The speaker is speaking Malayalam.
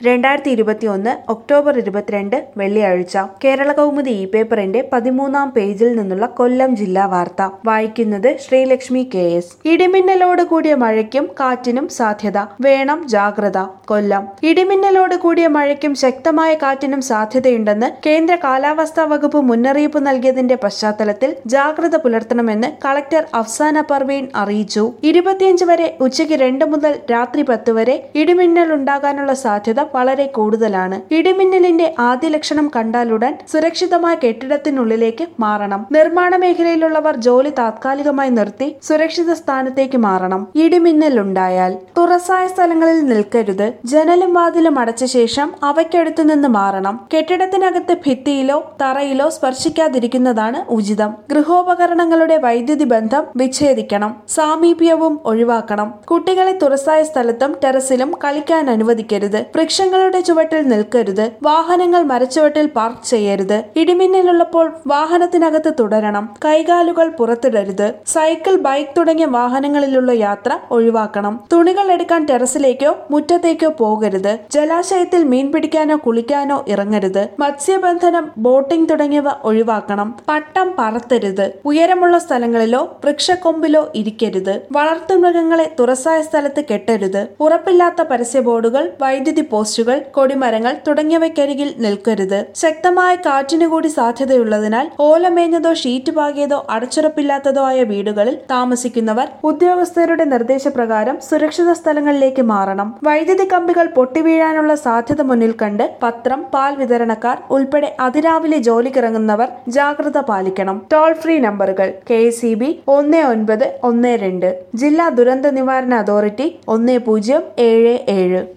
രണ്ടായിരത്തി ഇരുപത്തിയൊന്ന് ഒക്ടോബർ ഇരുപത്തിരണ്ട് വെള്ളിയാഴ്ച കേരള കൗമുദി ഇ പേപ്പറിന്റെ പതിമൂന്നാം പേജിൽ നിന്നുള്ള കൊല്ലം ജില്ലാ വാർത്ത വായിക്കുന്നത് ശ്രീലക്ഷ്മി കെ എസ് ഇടിമിന്നലോട് കൂടിയ മഴയ്ക്കും കാറ്റിനും സാധ്യത വേണം ജാഗ്രത കൊല്ലം ഇടിമിന്നലോട് കൂടിയ മഴയ്ക്കും ശക്തമായ കാറ്റിനും സാധ്യതയുണ്ടെന്ന് കേന്ദ്ര കാലാവസ്ഥാ വകുപ്പ് മുന്നറിയിപ്പ് നൽകിയതിന്റെ പശ്ചാത്തലത്തിൽ ജാഗ്രത പുലർത്തണമെന്ന് കളക്ടർ അഫ്സാന പർവീൻ അറിയിച്ചു ഇരുപത്തിയഞ്ച് വരെ ഉച്ചയ്ക്ക് രണ്ട് മുതൽ രാത്രി പത്ത് വരെ ഇടിമിന്നൽ ഉണ്ടാകാനുള്ള സാധ്യത വളരെ കൂടുതലാണ് ഇടിമിന്നലിന്റെ ആദ്യ ലക്ഷണം കണ്ടാലുടൻ സുരക്ഷിതമായ കെട്ടിടത്തിനുള്ളിലേക്ക് മാറണം നിർമ്മാണ മേഖലയിലുള്ളവർ ജോലി താത്കാലികമായി നിർത്തി സുരക്ഷിത സ്ഥാനത്തേക്ക് മാറണം ഇടിമിന്നൽ ഉണ്ടായാൽ തുറസായ സ്ഥലങ്ങളിൽ നിൽക്കരുത് ജനലും വാതിലും അടച്ച ശേഷം അവയ്ക്കടുത്തു നിന്ന് മാറണം കെട്ടിടത്തിനകത്ത് ഭിത്തിയിലോ തറയിലോ സ്പർശിക്കാതിരിക്കുന്നതാണ് ഉചിതം ഗൃഹോപകരണങ്ങളുടെ വൈദ്യുതി ബന്ധം വിച്ഛേദിക്കണം സാമീപ്യവും ഒഴിവാക്കണം കുട്ടികളെ തുറസായ സ്ഥലത്തും ടെറസിലും കളിക്കാൻ അനുവദിക്കരുത് വൃക്ഷങ്ങളുടെ ചുവട്ടിൽ നിൽക്കരുത് വാഹനങ്ങൾ മരച്ചുവട്ടിൽ പാർക്ക് ചെയ്യരുത് ഇടിമിന്നലുള്ളപ്പോൾ വാഹനത്തിനകത്ത് തുടരണം കൈകാലുകൾ പുറത്തിടരുത് സൈക്കിൾ ബൈക്ക് തുടങ്ങിയ വാഹനങ്ങളിലുള്ള യാത്ര ഒഴിവാക്കണം തുണികൾ എടുക്കാൻ ടെറസിലേക്കോ മുറ്റത്തേക്കോ പോകരുത് ജലാശയത്തിൽ മീൻ പിടിക്കാനോ കുളിക്കാനോ ഇറങ്ങരുത് മത്സ്യബന്ധനം ബോട്ടിംഗ് തുടങ്ങിയവ ഒഴിവാക്കണം പട്ടം പറത്തരുത് ഉയരമുള്ള സ്ഥലങ്ങളിലോ വൃക്ഷക്കൊമ്പിലോ ഇരിക്കരുത് വളർത്തുമൃഗങ്ങളെ തുറസായ സ്ഥലത്ത് കെട്ടരുത് ഉറപ്പില്ലാത്ത പരസ്യ ബോർഡുകൾ വൈദ്യുതി പോസ്റ്റുകൾ കൊടിമരങ്ങൾ തുടങ്ങിയവയ്ക്കരികിൽ നിൽക്കരുത് ശക്തമായ കാറ്റിനു കൂടി സാധ്യതയുള്ളതിനാൽ ഓലമേഞ്ഞതോ ഷീറ്റ് പാകിയതോ അടച്ചുറപ്പില്ലാത്തതോ ആയ വീടുകളിൽ താമസിക്കുന്നവർ ഉദ്യോഗസ്ഥരുടെ നിർദ്ദേശപ്രകാരം സുരക്ഷിത സ്ഥലങ്ങളിലേക്ക് മാറണം വൈദ്യുതി കമ്പികൾ പൊട്ടിവീഴാനുള്ള സാധ്യത മുന്നിൽ കണ്ട് പത്രം പാൽ വിതരണക്കാർ ഉൾപ്പെടെ അതിരാവിലെ ജോലിക്കിറങ്ങുന്നവർ ജാഗ്രത പാലിക്കണം ടോൾ ഫ്രീ നമ്പറുകൾ കെ എസ് ഇ ബി ഒന്ന് ഒൻപത് ഒന്ന് രണ്ട് ജില്ലാ ദുരന്ത നിവാരണ അതോറിറ്റി ഒന്ന് പൂജ്യം ഏഴ് ഏഴ്